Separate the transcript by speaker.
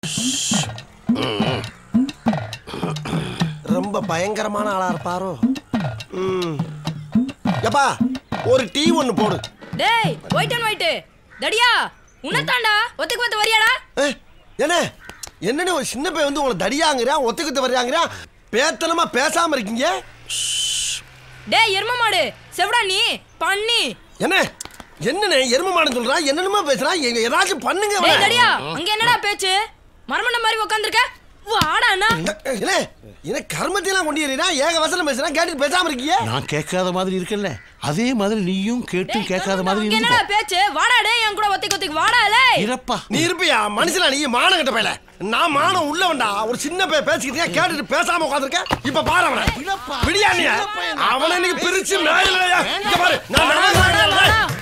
Speaker 1: ரொம்ப பயங்கரமான ஆளா இருப்பாரோ ம். எப்பா ஒரு டீ ஒன்னு போடு
Speaker 2: டேய் ஒயிட் அண்ட் ஒயிட் தடியா உன்னதாண்டா ஒத்துக்கு பார்த்து வரியாடா
Speaker 1: ஏ, என்ன என்னன்னு ஒரு சின்ன பையன் வந்து உங்களை தடியாங்கிறான் ஒத்துக்கிட்டு வர்றாங்கிறான் பேத்தனமா பேசாம இருக்கீங்க
Speaker 2: டேய் எரும மாடு செவடா நீ பண்ணி
Speaker 1: என்ன என்னண்ணே எரும மாடுன்னு சொல்றான் என்னென்னமோ பேசுறான் எங்க ஏதாச்சும் பண்ணுங்க
Speaker 2: டேய்
Speaker 1: அவனை.
Speaker 2: தடியா அங்க என்னடா பேச்சு மரமண்ட மாதிரி உட்காந்துருக்க வாடா அண்ணா
Speaker 1: என்ன என்ன கர்மத்தையெல்லாம் கொண்டு ஏறினா ஏக வசனம் பேசுறான் கேட்டுட்டு பேசாம இருக்கீங்க
Speaker 3: நான் கேட்காத மாதிரி இருக்கல்ல அதே மாதிரி நீயும் கேட்டும் கேட்காத மாதிரி
Speaker 2: அங்க என்னடா
Speaker 3: இருந்துக்கோ
Speaker 2: பேச்சு வாடா டேய் என் கூட ஒத்திக்கு ஒத்திக்கு வாடா லேய்
Speaker 3: இறப்பா
Speaker 1: நீ இருப்பியா மனுஷனா நீ மானம் கட்ட பையல நான் மானம் உள்ளவன்டா ஒரு சின்ன பையன் பேசிக்கிட்டே கேட்டுட்டு பேசாம உட்காந்துருக்க இப்ப பாரு அவனை விடியா நீ அவனை இன்னைக்கு பிரிச்சு மேல இங்க பாரு நான் நடந்து